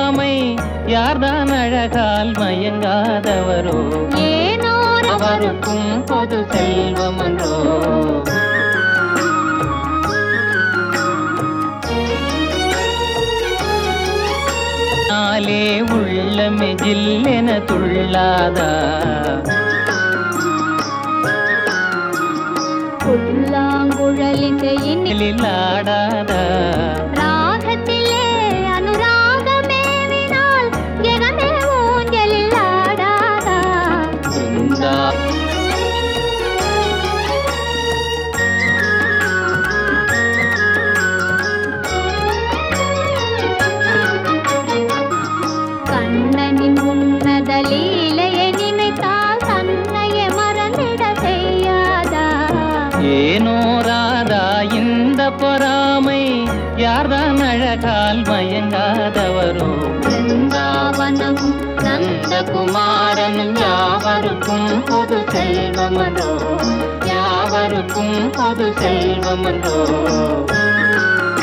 பொறாமை யார்தான் அழகால் மயங்காதவரோ ஏனோர் அவருக்கும் பொது செல்வமன்றோ நாளே உள்ளமே ஜில்லென துள்ளாதா புல்லாங்குழலின் இனி இனில் ஆடாதா ராகத்திலே அனுராகமேவினால் ஜெகமே ஊஞ்சலில் ஆடாதா பிருந்தா கண்ணனின் உன்னத லீலையை நினைத்தால் தன்னையே மறந்திட செய்யாதா ஏனோ ராதா இந்த பொறாமை யார்தான் அழகால் மயங்காதவரோ பிருந்தாவனம் நந்தகுமாரனும் யாவருக்கும் பொது செல்வமன்றோ யாவருக்கும் பொது செல்வமன்றோ